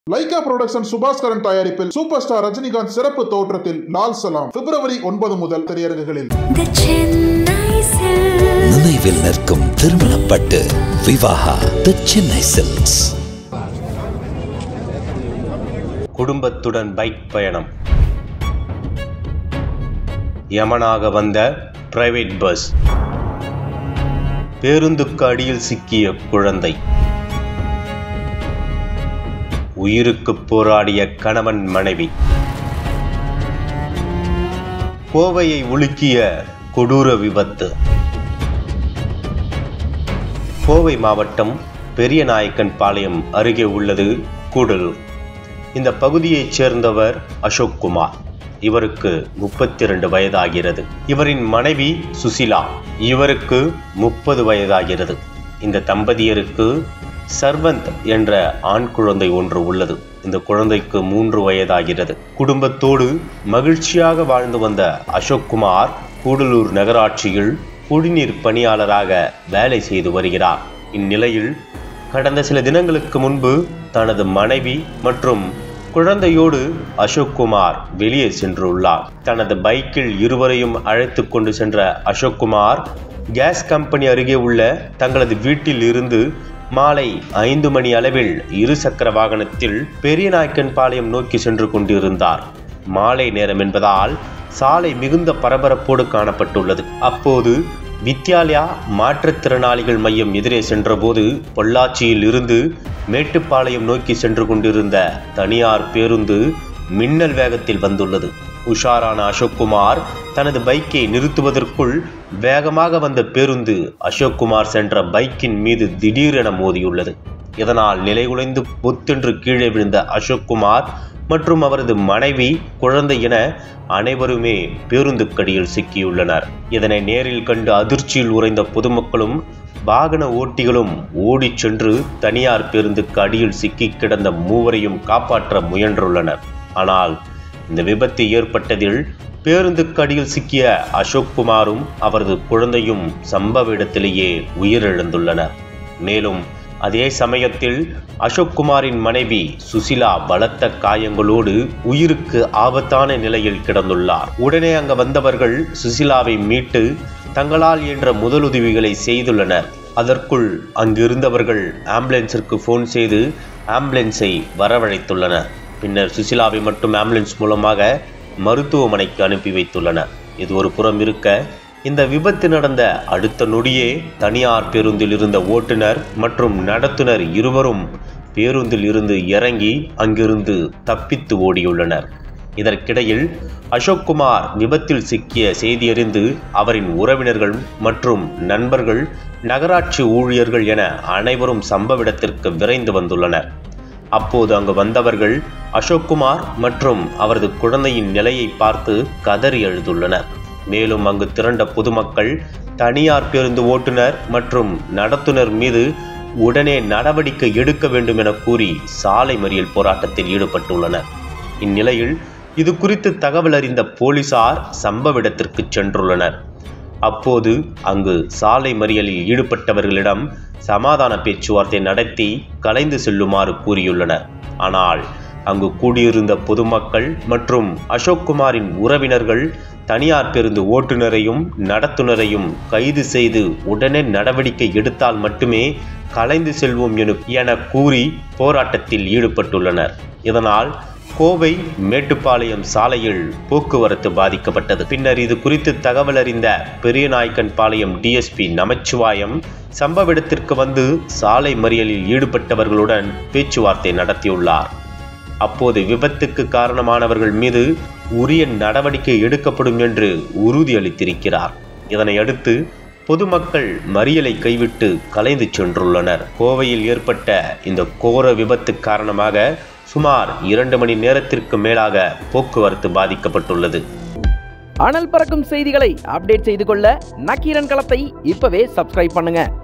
Lyca production Subaskaran தயாரிப்பில் super star Rajinikanth சிறப்பு தோற்றத்தில் லால் சலாம் பிப்ரவரி ஒன்பது முதல் திரையரங்குகளில் The Chennai Silk. நினைவில் நிற்கும் திருமணப்பட்டு விவாகா தி சென்னை சில்க்ஸ் குடும்பத்துடன் பைக் பயணம் யமனாக வந்த பிரைவேட் பஸ் பேருந்துக்கு அடியில் சிக்கிய குழந்தை உயிருக்கு போராடிய கணவன் மனைவி கோவையை உலுக்கிய கொடூர விபத்து கோவை மாவட்டம் பெரியநாயக்கன் பாளையம் அருகே உள்ளது கூடலூர் இந்த பகுதியைச் சேர்ந்தவர் அசோக் குமார் இவருக்கு முப்பத்தி இரண்டு வயதாகிறது இவரின் மனைவி சுசிலா இவருக்கு முப்பது வயதாகிறது இந்த தம்பதியருக்கு சர்வந்த் என்ற ஆண் குழந்தை ஒன்று உள்ளது இந்த குழந்தைக்கு மூன்று வயதாகிறது குடும்பத்தோடு மகிழ்ச்சியாக வாழ்ந்து வந்த அசோக் குமார் கூடலூர் நகராட்சியில் குடிநீர் பணியாளராக வேலை செய்து வருகிறார் இந்நிலையில் கடந்த சில தினங்களுக்கு முன்பு தனது மனைவி மற்றும் குழந்தையோடு அசோக் குமார் வெளியே சென்றுள்ளார் தனது பைக்கில் இருவரையும் அழைத்து கொண்டு சென்ற அசோக் குமார் கேஸ் கம்பெனி அருகே உள்ள தங்களது வீட்டில் இருந்து மாலை ஐந்து மணி அளவில் இருசக்கர வாகனத்தில் பெரியநாயக்கன் பாளையம் நோக்கி சென்று கொண்டிருந்தார் மாலை நேரம் என்பதால் சாலை மிகுந்த பரபரப்போடு காணப்பட்டுள்ளது அப்போது வித்யாலயா மாற்றுத்திறனாளிகள் மையம் எதிரே சென்றபோது பொள்ளாச்சியில் இருந்து மேட்டுப்பாளையம் நோக்கி சென்று கொண்டிருந்த தனியார் பேருந்து மின்னல் வேகத்தில் வந்துள்ளது உஷாரான அசோக்குமார் தனது பைக்கை நிறுத்துவதற்குள் வேகமாக வந்த பேருந்து அசோக்குமார் சென்ற பைக்கின் மீது திடீரென மோதியுள்ளது இதனால் நிலைகுலைந்து பொத்தென்று கீழே விழுந்த அசோக்குமார் மற்றும் அவரது மனைவி குழந்தை என அனைவருமே பேருந்துக்கடியில் சிக்கியுள்ளனர் இதனை நேரில் கண்டு அதிர்ச்சியில் உறைந்த பொதுமக்களும் வாகன ஓட்டிகளும் ஓடிச் சென்று தனியார் பேருந்துக்கு அடியில் சிக்கி கிடந்த மூவரையும் காப்பாற்ற முயன்றுள்ளனர் ஆனால் இந்த விபத்து ஏற்பட்டதில் பேருந்துக்கு அடியில் சிக்கிய அசோக் குமாரும் அவரது குழந்தையும் சம்பவ இடத்திலேயே உயிரிழந்துள்ளனர் மேலும் அதே சமயத்தில் அசோக் குமாரின் மனைவி சுசிலா பலத்த காயங்களோடு உயிருக்கு ஆபத்தான நிலையில் கிடந்துள்ளார் உடனே அங்கு வந்தவர்கள் சுசிலாவை மீட்டு தங்களால் என்ற முதலுதவிகளை செய்துள்ளனர் அதற்குள் அங்கிருந்தவர்கள் ஆம்புலன்ஸிற்கு ஃபோன் செய்து ஆம்புலன்ஸை வரவழைத்துள்ளனர் பின்னர் சுசிலாவை மட்டும் ஆம்புலன்ஸ் மூலமாக மருத்துவமனைக்கு அனுப்பி வைத்துள்ளனர் இது ஒரு புறம் இருக்க இந்த விபத்து நடந்த அடுத்த நொடியே தனியார் பேருந்தில் இருந்த ஓட்டுநர் மற்றும் நடத்துனர் இருவரும் பேருந்தில் இருந்து இறங்கி அங்கிருந்து தப்பித்து ஓடியுள்ளனர் இதற்கிடையில் அசோக் குமார் விபத்தில் சிக்கிய செய்தியறிந்து அவரின் உறவினர்கள் மற்றும் நண்பர்கள் நகராட்சி ஊழியர்கள் என அனைவரும் சம்பவ இடத்திற்கு விரைந்து வந்துள்ளனர் அப்போது அங்கு வந்தவர்கள் அசோக் குமார் மற்றும் அவரது குழந்தையின் நிலையை பார்த்து கதறி எழுதுள்ளனர் மேலும் அங்கு திரண்ட பொதுமக்கள் தனியார் பேருந்து ஓட்டுநர் மற்றும் நடத்துனர் மீது உடனே நடவடிக்கை எடுக்க வேண்டும் என கூறி சாலை மறியல் போராட்டத்தில் ஈடுபட்டுள்ளனர் இந்நிலையில் இது குறித்து தகவல் அறிந்த போலீசார் சம்பவ இடத்திற்கு சென்றுள்ளனர் அப்போது அங்கு சாலை மறியலில் ஈடுபட்டவர்களிடம் சமாதான பேச்சுவார்த்தை நடத்தி கலைந்து செல்லுமாறு கூறியுள்ளனர் ஆனால் அங்கு கூடியிருந்த பொதுமக்கள் மற்றும் அசோக் குமாரின் உறவினர்கள் தனியார் பேருந்து ஓட்டுநரையும் நடத்துனரையும் கைது செய்து உடனே நடவடிக்கை எடுத்தால் மட்டுமே கலைந்து செல்வோம் என என கூறி போராட்டத்தில் ஈடுபட்டுள்ளனர் இதனால் கோவை மேட்டுப்பாளையம் சாலையில் போக்குவரத்து பாதிக்கப்பட்டது பின்னர் இது குறித்து தகவல் அறிந்த பெரியநாயக்கன் பாளையம் டிஎஸ்பி நமச்சிவாயம் சம்பவ இடத்திற்கு வந்து சாலை மறியலில் ஈடுபட்டவர்களுடன் பேச்சுவார்த்தை நடத்தியுள்ளார் அப்போது விபத்துக்கு காரணமானவர்கள் மீது உரிய நடவடிக்கை எடுக்கப்படும் என்று உறுதியளித்திருக்கிறார் இதனையடுத்து பொதுமக்கள் மறியலை கைவிட்டு கலைந்து சென்றுள்ளனர் கோவையில் ஏற்பட்ட இந்த கோர விபத்து காரணமாக சுமார் இரண்டு மணி நேரத்திற்கு மேலாக போக்குவரத்து பாதிக்கப்பட்டுள்ளது அனல் பறக்கும் செய்திகளை அப்டேட் செய்து கொள்ள நக்கீரன் களத்தை இப்பவே சப்ஸ்கிரைப் பண்ணுங்க